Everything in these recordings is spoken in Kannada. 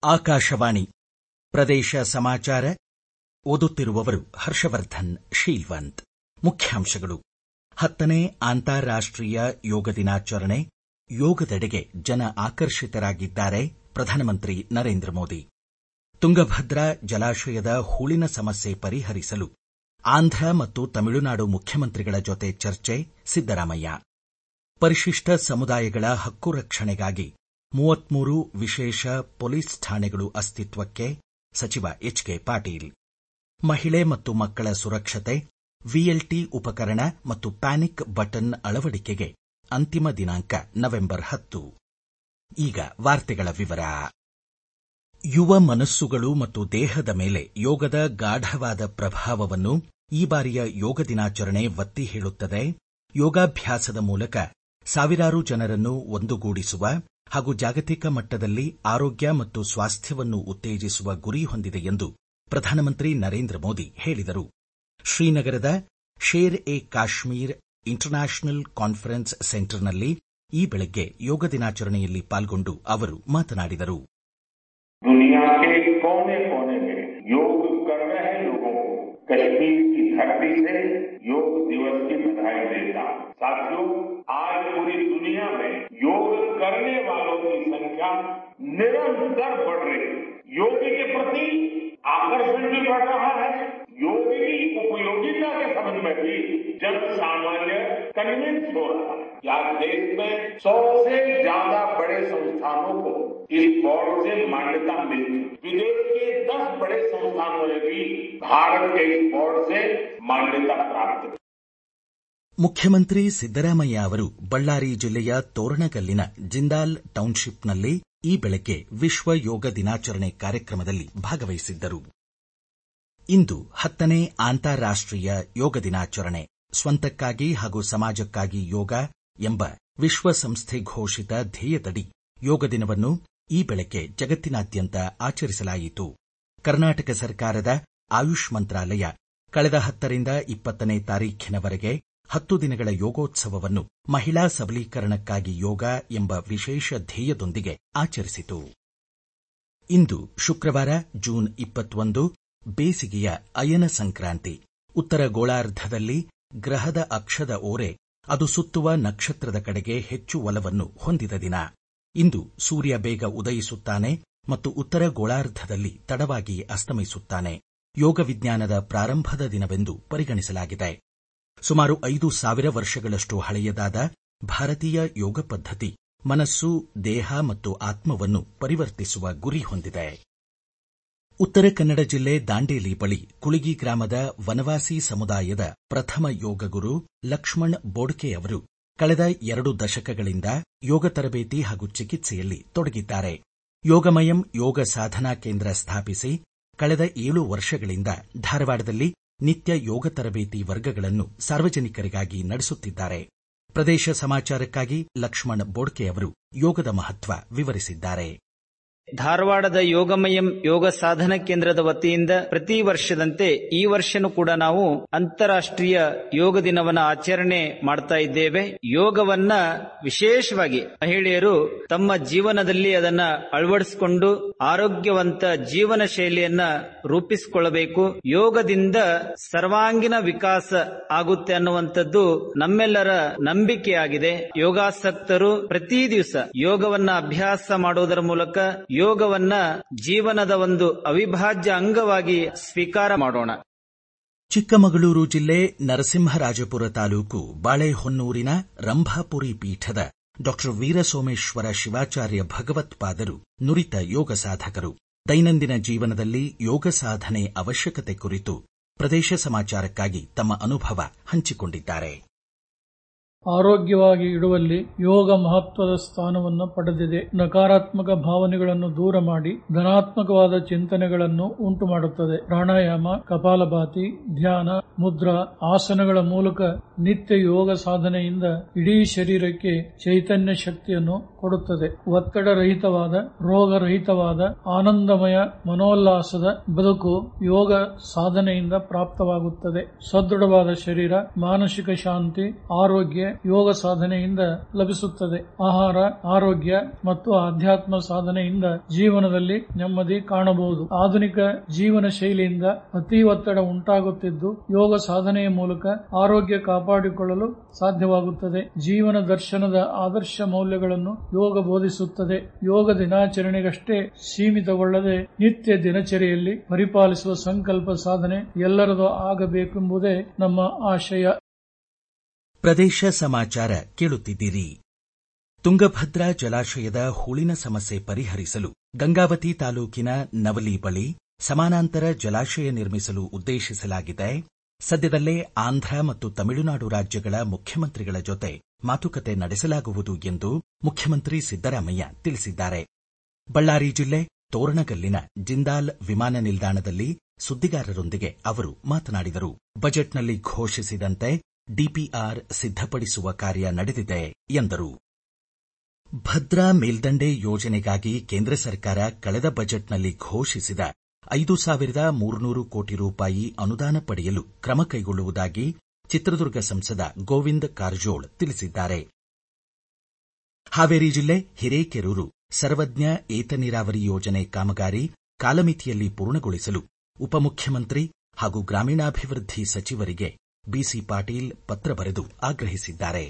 ಆಕಾಶವಾಣಿ ಪ್ರದೇಶ ಸಮಾಚಾರ ಓದುತ್ತಿರುವವರು ಹರ್ಷವರ್ಧನ್ ಶೀಲ್ವಂತ್ ಮುಖ್ಯಾಂಶಗಳು ಹತ್ತನೇ ಅಂತಾರಾಷ್ಟೀಯ ಯೋಗ ದಿನಾಚರಣೆ ಯೋಗದೆಡೆಗೆ ಜನ ಆಕರ್ಷಿತರಾಗಿದ್ದಾರೆ ಪ್ರಧಾನಮಂತ್ರಿ ನರೇಂದ್ರ ಮೋದಿ ತುಂಗಭದ್ರಾ ಜಲಾಶಯದ ಹೂಳಿನ ಸಮಸ್ಯೆ ಪರಿಹರಿಸಲು ಆಂಧ್ರ ಮತ್ತು ತಮಿಳುನಾಡು ಮುಖ್ಯಮಂತ್ರಿಗಳ ಜೊತೆ ಚರ್ಚೆ ಸಿದ್ದರಾಮಯ್ಯ ಪರಿಶಿಷ್ಟ ಸಮುದಾಯಗಳ ಹಕ್ಕು ರಕ್ಷಣೆಗಾಗಿ ಮೂವತ್ಮೂರು ವಿಶೇಷ ಪೊಲೀಸ್ ಠಾಣೆಗಳು ಅಸ್ತಿತ್ವಕ್ಕೆ ಸಚಿವ ಎಚ್ ಕೆ ಪಾಟೀಲ್ ಮಹಿಳೆ ಮತ್ತು ಮಕ್ಕಳ ಸುರಕ್ಷತೆ ವಿಎಲ್ಟಿ ಉಪಕರಣ ಮತ್ತು ಪ್ಯಾನಿಕ್ ಬಟನ್ ಅಳವಡಿಕೆಗೆ ಅಂತಿಮ ದಿನಾಂಕ ನವೆಂಬರ್ ಹತ್ತು ಈಗ ವಾರ್ತೆಗಳ ವಿವರ ಯುವ ಮನಸ್ಸುಗಳು ಮತ್ತು ದೇಹದ ಮೇಲೆ ಯೋಗದ ಗಾಢವಾದ ಪ್ರಭಾವವನ್ನು ಈ ಬಾರಿಯ ಯೋಗ ದಿನಾಚರಣೆ ಒತ್ತಿ ಹೇಳುತ್ತದೆ ಯೋಗಾಭ್ಯಾಸದ ಮೂಲಕ ಸಾವಿರಾರು ಜನರನ್ನು ಒಂದುಗೂಡಿಸುವ ಹಾಗೂ ಜಾಗತಿಕ ಮಟ್ಟದಲ್ಲಿ ಆರೋಗ್ಯ ಮತ್ತು ಸ್ವಾಸ್ಥ್ಯವನ್ನು ಉತ್ತೇಜಿಸುವ ಗುರಿ ಹೊಂದಿದೆ ಎಂದು ಪ್ರಧಾನಮಂತ್ರಿ ನರೇಂದ್ರ ಮೋದಿ ಹೇಳಿದರು ಶ್ರೀನಗರದ ಶೇರ್ ಎ ಕಾಶ್ಮೀರ್ ಇಂಟರ್ನ್ಯಾಷನಲ್ ಕಾನ್ಫರೆನ್ಸ್ ಸೆಂಟರ್ನಲ್ಲಿ ಈ ಬೆಳಗ್ಗೆ ಯೋಗ ದಿನಾಚರಣೆಯಲ್ಲಿ ಪಾಲ್ಗೊಂಡು ಅವರು ಮಾತನಾಡಿದರು दुनिया के कोने कोने में योग कर रहे लोगों को कश्मीर की धरती से योग दिवस की बधाई देता हूं साथियों आज पूरी दुनिया में योग करने वालों की संख्या निरंतर बढ़ रही है योग के प्रति आकर्षण भी बढ़ रहा है योग की उपयोगिता के समझ में भी जन सामान्य कन्विंस हो रहा है आज देश में सौ से ज्यादा बड़े संस्थानों को इस बोर्ड से मान्यता मिली विदेश के दस बड़े संस्थानों ने भी भारत के इस बोर्ड से मान्यता प्राप्त की ಮುಖ್ಯಮಂತ್ರಿ ಸಿದ್ದರಾಮಯ್ಯ ಅವರು ಬಳ್ಳಾರಿ ಜಿಲ್ಲೆಯ ತೋರಣಗಲ್ಲಿನ ಜಿಂದಾಲ್ ಟೌನ್ಶಿಪ್ನಲ್ಲಿ ಈ ಬೆಳಗ್ಗೆ ವಿಶ್ವ ಯೋಗ ದಿನಾಚರಣೆ ಕಾರ್ಯಕ್ರಮದಲ್ಲಿ ಭಾಗವಹಿಸಿದ್ದರು ಇಂದು ಹತ್ತನೇ ಅಂತಾರಾಷ್ಟೀಯ ಯೋಗ ದಿನಾಚರಣೆ ಸ್ವಂತಕ್ಕಾಗಿ ಹಾಗೂ ಸಮಾಜಕ್ಕಾಗಿ ಯೋಗ ಎಂಬ ವಿಶ್ವಸಂಸ್ಥೆ ಘೋಷಿತ ಧ್ಯೇಯದಡಿ ಯೋಗ ದಿನವನ್ನು ಈ ಬೆಳಗ್ಗೆ ಜಗತ್ತಿನಾದ್ಯಂತ ಆಚರಿಸಲಾಯಿತು ಕರ್ನಾಟಕ ಸರ್ಕಾರದ ಆಯುಷ್ ಮಂತ್ರಾಲಯ ಕಳೆದ ಹತ್ತರಿಂದ ಇಪ್ಪತ್ತನೇ ತಾರೀಖಿನವರೆಗೆ ಹತ್ತು ದಿನಗಳ ಯೋಗೋತ್ಸವವನ್ನು ಮಹಿಳಾ ಸಬಲೀಕರಣಕ್ಕಾಗಿ ಯೋಗ ಎಂಬ ವಿಶೇಷ ಧ್ಯೇಯದೊಂದಿಗೆ ಆಚರಿಸಿತು ಇಂದು ಶುಕ್ರವಾರ ಜೂನ್ ಇಪ್ಪತ್ತೊಂದು ಬೇಸಿಗೆಯ ಅಯನ ಸಂಕ್ರಾಂತಿ ಉತ್ತರ ಗೋಳಾರ್ಧದಲ್ಲಿ ಗ್ರಹದ ಅಕ್ಷದ ಓರೆ ಅದು ಸುತ್ತುವ ನಕ್ಷತ್ರದ ಕಡೆಗೆ ಹೆಚ್ಚು ಒಲವನ್ನು ಹೊಂದಿದ ದಿನ ಇಂದು ಸೂರ್ಯ ಬೇಗ ಉದಯಿಸುತ್ತಾನೆ ಮತ್ತು ಉತ್ತರ ಗೋಳಾರ್ಧದಲ್ಲಿ ತಡವಾಗಿ ಅಸ್ತಮಿಸುತ್ತಾನೆ ಯೋಗ ವಿಜ್ಞಾನದ ಪ್ರಾರಂಭದ ದಿನವೆಂದು ಪರಿಗಣಿಸಲಾಗಿದೆ ಸುಮಾರು ಐದು ಸಾವಿರ ವರ್ಷಗಳಷ್ಟು ಹಳೆಯದಾದ ಭಾರತೀಯ ಯೋಗ ಪದ್ಧತಿ ಮನಸ್ಸು ದೇಹ ಮತ್ತು ಆತ್ಮವನ್ನು ಪರಿವರ್ತಿಸುವ ಗುರಿ ಹೊಂದಿದೆ ಉತ್ತರ ಕನ್ನಡ ಜಿಲ್ಲೆ ದಾಂಡೇಲಿ ಬಳಿ ಕುಳಿಗಿ ಗ್ರಾಮದ ವನವಾಸಿ ಸಮುದಾಯದ ಪ್ರಥಮ ಯೋಗ ಗುರು ಲಕ್ಷ್ಮಣ್ ಬೋಡ್ಕೆ ಅವರು ಕಳೆದ ಎರಡು ದಶಕಗಳಿಂದ ಯೋಗ ತರಬೇತಿ ಹಾಗೂ ಚಿಕಿತ್ಸೆಯಲ್ಲಿ ತೊಡಗಿದ್ದಾರೆ ಯೋಗಮಯಂ ಯೋಗ ಸಾಧನಾ ಕೇಂದ್ರ ಸ್ಥಾಪಿಸಿ ಕಳೆದ ಏಳು ವರ್ಷಗಳಿಂದ ಧಾರವಾಡದಲ್ಲಿ ನಿತ್ಯ ಯೋಗ ತರಬೇತಿ ವರ್ಗಗಳನ್ನು ಸಾರ್ವಜನಿಕರಿಗಾಗಿ ನಡೆಸುತ್ತಿದ್ದಾರೆ ಪ್ರದೇಶ ಸಮಾಚಾರಕ್ಕಾಗಿ ಲಕ್ಷ್ಮಣ್ ಬೋಡ್ಕೆ ಅವರು ಯೋಗದ ಮಹತ್ವ ವಿವರಿಸಿದ್ದಾರೆ ಧಾರವಾಡದ ಯೋಗಮಯಂ ಯೋಗ ಸಾಧನ ಕೇಂದ್ರದ ವತಿಯಿಂದ ಪ್ರತಿ ವರ್ಷದಂತೆ ಈ ವರ್ಷನೂ ಕೂಡ ನಾವು ಅಂತಾರಾಷ್ಟ್ರೀಯ ಯೋಗ ದಿನವನ್ನ ಆಚರಣೆ ಮಾಡ್ತಾ ಇದ್ದೇವೆ ಯೋಗವನ್ನ ವಿಶೇಷವಾಗಿ ಮಹಿಳೆಯರು ತಮ್ಮ ಜೀವನದಲ್ಲಿ ಅದನ್ನ ಅಳವಡಿಸಿಕೊಂಡು ಆರೋಗ್ಯವಂತ ಜೀವನ ಶೈಲಿಯನ್ನ ರೂಪಿಸಿಕೊಳ್ಳಬೇಕು ಯೋಗದಿಂದ ಸರ್ವಾಂಗೀಣ ವಿಕಾಸ ಆಗುತ್ತೆ ಅನ್ನುವಂಥದ್ದು ನಮ್ಮೆಲ್ಲರ ನಂಬಿಕೆಯಾಗಿದೆ ಯೋಗಾಸಕ್ತರು ಪ್ರತಿ ದಿವಸ ಯೋಗವನ್ನ ಅಭ್ಯಾಸ ಮಾಡುವುದರ ಮೂಲಕ ಯೋಗವನ್ನ ಜೀವನದ ಒಂದು ಅವಿಭಾಜ್ಯ ಅಂಗವಾಗಿ ಸ್ವೀಕಾರ ಮಾಡೋಣ ಚಿಕ್ಕಮಗಳೂರು ಜಿಲ್ಲೆ ನರಸಿಂಹರಾಜಪುರ ತಾಲೂಕು ಬಾಳೆಹೊನ್ನೂರಿನ ರಂಭಾಪುರಿ ಪೀಠದ ಡಾ ವೀರಸೋಮೇಶ್ವರ ಶಿವಾಚಾರ್ಯ ಭಗವತ್ಪಾದರು ನುರಿತ ಯೋಗ ಸಾಧಕರು ದೈನಂದಿನ ಜೀವನದಲ್ಲಿ ಯೋಗ ಸಾಧನೆ ಅವಶ್ಯಕತೆ ಕುರಿತು ಪ್ರದೇಶ ಸಮಾಚಾರಕ್ಕಾಗಿ ತಮ್ಮ ಅನುಭವ ಹಂಚಿಕೊಂಡಿದ್ದಾರೆ ಆರೋಗ್ಯವಾಗಿ ಇಡುವಲ್ಲಿ ಯೋಗ ಮಹತ್ವದ ಸ್ಥಾನವನ್ನು ಪಡೆದಿದೆ ನಕಾರಾತ್ಮಕ ಭಾವನೆಗಳನ್ನು ದೂರ ಮಾಡಿ ಧನಾತ್ಮಕವಾದ ಚಿಂತನೆಗಳನ್ನು ಉಂಟು ಮಾಡುತ್ತದೆ ಪ್ರಾಣಾಯಾಮ ಕಪಾಲಭಾತಿ ಧ್ಯಾನ ಮುದ್ರಾ ಆಸನಗಳ ಮೂಲಕ ನಿತ್ಯ ಯೋಗ ಸಾಧನೆಯಿಂದ ಇಡೀ ಶರೀರಕ್ಕೆ ಚೈತನ್ಯ ಶಕ್ತಿಯನ್ನು ಕೊಡುತ್ತದೆ ಒತ್ತಡ ರಹಿತವಾದ ರೋಗ ರಹಿತವಾದ ಆನಂದಮಯ ಮನೋಲ್ಲಾಸದ ಬದುಕು ಯೋಗ ಸಾಧನೆಯಿಂದ ಪ್ರಾಪ್ತವಾಗುತ್ತದೆ ಸದೃಢವಾದ ಶರೀರ ಮಾನಸಿಕ ಶಾಂತಿ ಆರೋಗ್ಯ ಯೋಗ ಸಾಧನೆಯಿಂದ ಲಭಿಸುತ್ತದೆ ಆಹಾರ ಆರೋಗ್ಯ ಮತ್ತು ಆಧ್ಯಾತ್ಮ ಸಾಧನೆಯಿಂದ ಜೀವನದಲ್ಲಿ ನೆಮ್ಮದಿ ಕಾಣಬಹುದು ಆಧುನಿಕ ಜೀವನ ಶೈಲಿಯಿಂದ ಅತಿ ಒತ್ತಡ ಉಂಟಾಗುತ್ತಿದ್ದು ಯೋಗ ಸಾಧನೆಯ ಮೂಲಕ ಆರೋಗ್ಯ ಕಾಪಾಡಿಕೊಳ್ಳಲು ಸಾಧ್ಯವಾಗುತ್ತದೆ ಜೀವನ ದರ್ಶನದ ಆದರ್ಶ ಮೌಲ್ಯಗಳನ್ನು ಯೋಗ ಬೋಧಿಸುತ್ತದೆ ಯೋಗ ದಿನಾಚರಣೆಗಷ್ಟೇ ಸೀಮಿತಗೊಳ್ಳದೆ ನಿತ್ಯ ದಿನಚರಿಯಲ್ಲಿ ಪರಿಪಾಲಿಸುವ ಸಂಕಲ್ಪ ಸಾಧನೆ ಎಲ್ಲರದು ಆಗಬೇಕೆಂಬುದೇ ನಮ್ಮ ಆಶಯ ಪ್ರದೇಶ ಸಮಾಚಾರ ಕೇಳುತ್ತಿದ್ದೀರಿ ತುಂಗಭದ್ರಾ ಜಲಾಶಯದ ಹೂಳಿನ ಸಮಸ್ಯೆ ಪರಿಹರಿಸಲು ಗಂಗಾವತಿ ತಾಲೂಕಿನ ನವಲಿ ಬಳಿ ಸಮಾನಾಂತರ ಜಲಾಶಯ ನಿರ್ಮಿಸಲು ಉದ್ದೇಶಿಸಲಾಗಿದೆ ಸದ್ಯದಲ್ಲೇ ಆಂಧ್ರ ಮತ್ತು ತಮಿಳುನಾಡು ರಾಜ್ಯಗಳ ಮುಖ್ಯಮಂತ್ರಿಗಳ ಜೊತೆ ಮಾತುಕತೆ ನಡೆಸಲಾಗುವುದು ಎಂದು ಮುಖ್ಯಮಂತ್ರಿ ಸಿದ್ದರಾಮಯ್ಯ ತಿಳಿಸಿದ್ದಾರೆ ಬಳ್ಳಾರಿ ಜಿಲ್ಲೆ ತೋರಣಗಲ್ಲಿನ ಜಿಂದಾಲ್ ವಿಮಾನ ನಿಲ್ದಾಣದಲ್ಲಿ ಸುದ್ದಿಗಾರರೊಂದಿಗೆ ಅವರು ಮಾತನಾಡಿದರು ಬಜೆಟ್ನಲ್ಲಿ ಘೋಷಿಸಿದಂತೆ ಡಿಪಿಆರ್ ಸಿದ್ದಪಡಿಸುವ ಕಾರ್ಯ ನಡೆದಿದೆ ಎಂದರು ಭದ್ರಾ ಮೇಲ್ದಂಡೆ ಯೋಜನೆಗಾಗಿ ಕೇಂದ್ರ ಸರ್ಕಾರ ಕಳೆದ ಬಜೆಟ್ನಲ್ಲಿ ಘೋಷಿಸಿದ ಐದು ಸಾವಿರದ ಮೂರುನೂರು ಕೋಟಿ ರೂಪಾಯಿ ಅನುದಾನ ಪಡೆಯಲು ಕ್ರಮ ಕೈಗೊಳ್ಳುವುದಾಗಿ ಚಿತ್ರದುರ್ಗ ಸಂಸದ ಗೋವಿಂದ ಕಾರಜೋಳ್ ತಿಳಿಸಿದ್ದಾರೆ ಹಾವೇರಿ ಜಿಲ್ಲೆ ಹಿರೇಕೆರೂರು ಸರ್ವಜ್ಞ ಏತ ನೀರಾವರಿ ಯೋಜನೆ ಕಾಮಗಾರಿ ಕಾಲಮಿತಿಯಲ್ಲಿ ಪೂರ್ಣಗೊಳಿಸಲು ಉಪಮುಖ್ಯಮಂತ್ರಿ ಹಾಗೂ ಗ್ರಾಮೀಣಾಭಿವೃದ್ಧಿ ಸಚಿವರಿಗೆ ಬಿಸಿ ಪಾಟೀಲ್ ಪತ್ರ ಬರೆದು ಆಗ್ರಹಿಸಿದ್ದಾರೆ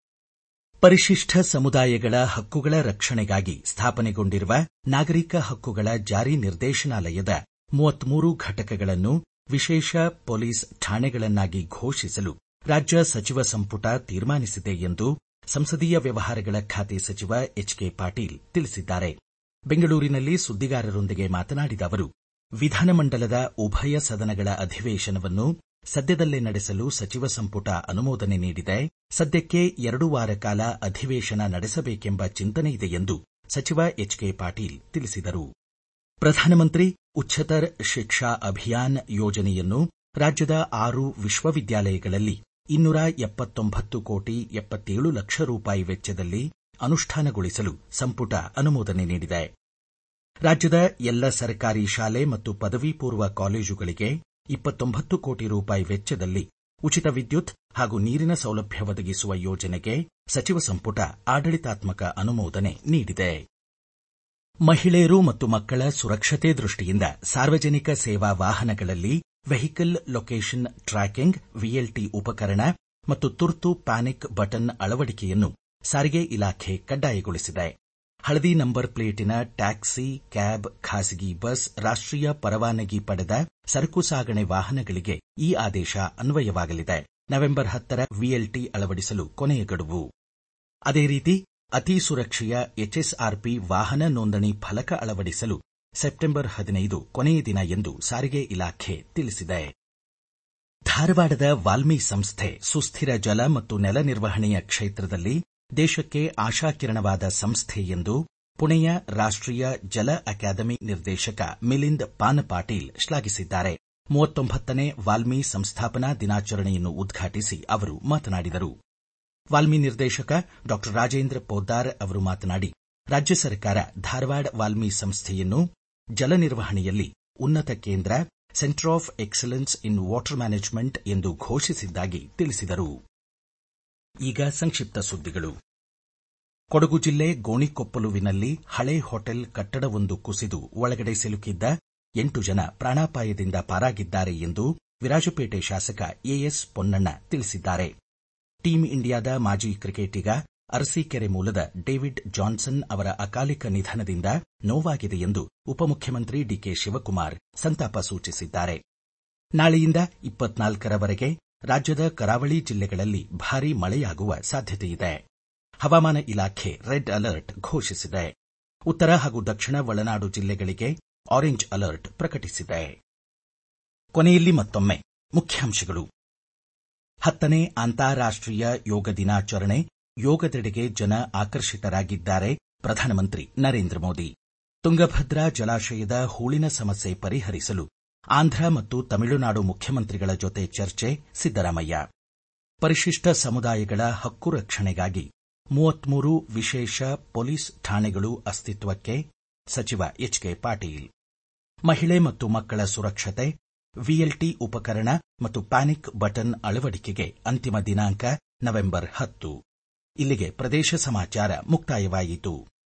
ಪರಿಶಿಷ್ಟ ಸಮುದಾಯಗಳ ಹಕ್ಕುಗಳ ರಕ್ಷಣೆಗಾಗಿ ಸ್ಥಾಪನೆಗೊಂಡಿರುವ ನಾಗರಿಕ ಹಕ್ಕುಗಳ ಜಾರಿ ನಿರ್ದೇಶನಾಲಯದ ಮೂವತ್ಮೂರು ಘಟಕಗಳನ್ನು ವಿಶೇಷ ಪೊಲೀಸ್ ಠಾಣೆಗಳನ್ನಾಗಿ ಘೋಷಿಸಲು ರಾಜ್ಯ ಸಚಿವ ಸಂಪುಟ ತೀರ್ಮಾನಿಸಿದೆ ಎಂದು ಸಂಸದೀಯ ವ್ಯವಹಾರಗಳ ಖಾತೆ ಸಚಿವ ಎಚ್ಕೆ ಪಾಟೀಲ್ ತಿಳಿಸಿದ್ದಾರೆ ಬೆಂಗಳೂರಿನಲ್ಲಿ ಸುದ್ದಿಗಾರರೊಂದಿಗೆ ಮಾತನಾಡಿದ ಅವರು ವಿಧಾನಮಂಡಲದ ಉಭಯ ಸದನಗಳ ಅಧಿವೇಶನವನ್ನು ಸದ್ಯದಲ್ಲೇ ನಡೆಸಲು ಸಚಿವ ಸಂಪುಟ ಅನುಮೋದನೆ ನೀಡಿದೆ ಸದ್ಯಕ್ಕೆ ಎರಡು ವಾರ ಕಾಲ ಅಧಿವೇಶನ ನಡೆಸಬೇಕೆಂಬ ಚಿಂತನೆ ಇದೆ ಎಂದು ಸಚಿವ ಎಚ್ಕೆ ಪಾಟೀಲ್ ತಿಳಿಸಿದರು ಪ್ರಧಾನಮಂತ್ರಿ ಉಚ್ಚತರ ಶಿಕ್ಷಾ ಅಭಿಯಾನ್ ಯೋಜನೆಯನ್ನು ರಾಜ್ಯದ ಆರು ವಿಶ್ವವಿದ್ಯಾಲಯಗಳಲ್ಲಿ ಇನ್ನೂರ ಎಪ್ಪತ್ತೊಂಬತ್ತು ಕೋಟಿ ಎಪ್ಪತ್ತೇಳು ಲಕ್ಷ ರೂಪಾಯಿ ವೆಚ್ಚದಲ್ಲಿ ಅನುಷ್ಠಾನಗೊಳಿಸಲು ಸಂಪುಟ ಅನುಮೋದನೆ ನೀಡಿದೆ ರಾಜ್ಯದ ಎಲ್ಲ ಸರ್ಕಾರಿ ಶಾಲೆ ಮತ್ತು ಪದವಿ ಪೂರ್ವ ಕಾಲೇಜುಗಳಿಗೆ ಇಪ್ಪತ್ತೊಂಬತ್ತು ಕೋಟಿ ರೂಪಾಯಿ ವೆಚ್ಚದಲ್ಲಿ ಉಚಿತ ವಿದ್ಯುತ್ ಹಾಗೂ ನೀರಿನ ಸೌಲಭ್ಯ ಒದಗಿಸುವ ಯೋಜನೆಗೆ ಸಚಿವ ಸಂಪುಟ ಆಡಳಿತಾತ್ಮಕ ಅನುಮೋದನೆ ನೀಡಿದೆ ಮಹಿಳೆಯರು ಮತ್ತು ಮಕ್ಕಳ ಸುರಕ್ಷತೆ ದೃಷ್ಟಿಯಿಂದ ಸಾರ್ವಜನಿಕ ಸೇವಾ ವಾಹನಗಳಲ್ಲಿ ವೆಹಿಕಲ್ ಲೊಕೇಷನ್ ಟ್ರ್ಯಾಕಿಂಗ್ ವಿಎಲ್ಟಿ ಉಪಕರಣ ಮತ್ತು ತುರ್ತು ಪ್ಯಾನಿಕ್ ಬಟನ್ ಅಳವಡಿಕೆಯನ್ನು ಸಾರಿಗೆ ಇಲಾಖೆ ಕಡ್ಡಾಯಗೊಳಿಸಿದೆ ಹಳದಿ ನಂಬರ್ ಪ್ಲೇಟಿನ ಟ್ಯಾಕ್ಸಿ ಕ್ಯಾಬ್ ಖಾಸಗಿ ಬಸ್ ರಾಷ್ಟೀಯ ಪರವಾನಗಿ ಪಡೆದ ಸರಕು ಸಾಗಣೆ ವಾಹನಗಳಿಗೆ ಈ ಆದೇಶ ಅನ್ವಯವಾಗಲಿದೆ ನವೆಂಬರ್ ಹತ್ತರ ವಿಎಲ್ಟಿ ಅಳವಡಿಸಲು ಕೊನೆಯ ಗಡುವು ಅದೇ ರೀತಿ ಅತಿ ಸುರಕ್ಷೆಯ ಎಚ್ಎಸ್ಆರ್ಪಿ ವಾಹನ ನೋಂದಣಿ ಫಲಕ ಅಳವಡಿಸಲು ಸೆಪ್ಟೆಂಬರ್ ಹದಿನೈದು ಕೊನೆಯ ದಿನ ಎಂದು ಸಾರಿಗೆ ಇಲಾಖೆ ತಿಳಿಸಿದೆ ಧಾರವಾಡದ ವಾಲ್ಮಿ ಸಂಸ್ಥೆ ಸುಸ್ಥಿರ ಜಲ ಮತ್ತು ನೆಲ ನಿರ್ವಹಣೆಯ ಕ್ಷೇತ್ರದಲ್ಲಿ ದೇಶಕ್ಕೆ ಆಶಾಕಿರಣವಾದ ಸಂಸ್ಥೆ ಎಂದು ಪುಣೆಯ ರಾಷ್ಟೀಯ ಜಲ ಅಕಾಡೆಮಿ ನಿರ್ದೇಶಕ ಮಿಲಿಂದ್ ಪಾನಪಾಟೀಲ್ ಶ್ಲಾಘಿಸಿದ್ದಾರೆ ಮೂವತ್ತೊಂಬತ್ತನೇ ವಾಲ್ಮಿ ಸಂಸ್ಥಾಪನಾ ದಿನಾಚರಣೆಯನ್ನು ಉದ್ಘಾಟಿಸಿ ಅವರು ಮಾತನಾಡಿದರು ವಾಲ್ಮಿ ನಿರ್ದೇಶಕ ಡಾ ರಾಜೇಂದ್ರ ಪೋದ್ದಾರ್ ಅವರು ಮಾತನಾಡಿ ರಾಜ್ಯ ಸರ್ಕಾರ ಧಾರವಾಡ ವಾಲ್ಮಿ ಸಂಸ್ಥೆಯನ್ನು ಜಲ ನಿರ್ವಹಣೆಯಲ್ಲಿ ಉನ್ನತ ಕೇಂದ್ರ centre of excellence in water management ಎಂದು ಘೋಷಿಸಿದ್ದಾಗಿ ತಿಳಿಸಿದರು ಈಗ ಸಂಕ್ಷಿಪ್ತ ಸುದ್ದಿಗಳು ಕೊಡಗು ಜಿಲ್ಲೆ ಗೋಣಿಕೊಪ್ಪಲುವಿನಲ್ಲಿ ಹಳೆ ಹೋಟೆಲ್ ಕಟ್ಟಡವೊಂದು ಕುಸಿದು ಒಳಗಡೆ ಸಿಲುಕಿದ್ದ ಎಂಟು ಜನ ಪ್ರಾಣಾಪಾಯದಿಂದ ಪಾರಾಗಿದ್ದಾರೆ ಎಂದು ವಿರಾಜಪೇಟೆ ಶಾಸಕ ಎಎಸ್ ಪೊನ್ನಣ್ಣ ತಿಳಿಸಿದ್ದಾರೆ ಟೀಂ ಇಂಡಿಯಾದ ಮಾಜಿ ಕ್ರಿಕೆಟಿಗ ಅರಸೀಕೆರೆ ಮೂಲದ ಡೇವಿಡ್ ಜಾನ್ಸನ್ ಅವರ ಅಕಾಲಿಕ ನಿಧನದಿಂದ ನೋವಾಗಿದೆ ಎಂದು ಉಪಮುಖ್ಯಮಂತ್ರಿ ಡಿಕೆ ಶಿವಕುಮಾರ್ ಸಂತಾಪ ಸೂಚಿಸಿದ್ದಾರೆ ನಾಳೆಯಿಂದ ಇಪ್ಪತ್ನಾಲ್ಕರವರೆಗೆ ರಾಜ್ಯದ ಕರಾವಳಿ ಜಿಲ್ಲೆಗಳಲ್ಲಿ ಭಾರೀ ಮಳೆಯಾಗುವ ಸಾಧ್ಯತೆಯಿದೆ ಹವಾಮಾನ ಇಲಾಖೆ ರೆಡ್ ಅಲರ್ಟ್ ಘೋಷಿಸಿದೆ ಉತ್ತರ ಹಾಗೂ ದಕ್ಷಿಣ ಒಳನಾಡು ಜಿಲ್ಲೆಗಳಿಗೆ ಆರೆಂಜ್ ಅಲರ್ಟ್ ಪ್ರಕಟಿಸಿದೆ ಕೊನೆಯಲ್ಲಿ ಮತ್ತೊಮ್ಮೆ ಮುಖ್ಯಾಂಶಗಳು ಹತ್ತನೇ ಅಂತಾರಾಷ್ಟೀಯ ಯೋಗ ದಿನಾಚರಣೆ ಯೋಗದೆಡೆಗೆ ಜನ ಆಕರ್ಷಿತರಾಗಿದ್ದಾರೆ ಪ್ರಧಾನಮಂತ್ರಿ ನರೇಂದ್ರ ಮೋದಿ ತುಂಗಭದ್ರಾ ಜಲಾಶಯದ ಹೂಳಿನ ಸಮಸ್ಯೆ ಪರಿಹರಿಸಲು ಆಂಧ್ರ ಮತ್ತು ತಮಿಳುನಾಡು ಮುಖ್ಯಮಂತ್ರಿಗಳ ಜೊತೆ ಚರ್ಚೆ ಸಿದ್ದರಾಮಯ್ಯ ಪರಿಶಿಷ್ಟ ಸಮುದಾಯಗಳ ಹಕ್ಕು ರಕ್ಷಣೆಗಾಗಿ ಮೂವತ್ಮೂರು ವಿಶೇಷ ಪೊಲೀಸ್ ಠಾಣೆಗಳು ಅಸ್ತಿತ್ವಕ್ಕೆ ಸಚಿವ ಎಚ್ಕೆ ಪಾಟೀಲ್ ಮಹಿಳೆ ಮತ್ತು ಮಕ್ಕಳ ಸುರಕ್ಷತೆ ವಿಎಲ್ಟಿ ಉಪಕರಣ ಮತ್ತು ಪ್ಯಾನಿಕ್ ಬಟನ್ ಅಳವಡಿಕೆಗೆ ಅಂತಿಮ ದಿನಾಂಕ ನವೆಂಬರ್ ಹತ್ತು ಇಲ್ಲಿಗೆ ಪ್ರದೇಶ ಸಮಾಚಾರ ಮುಕ್ತಾಯವಾಯಿತು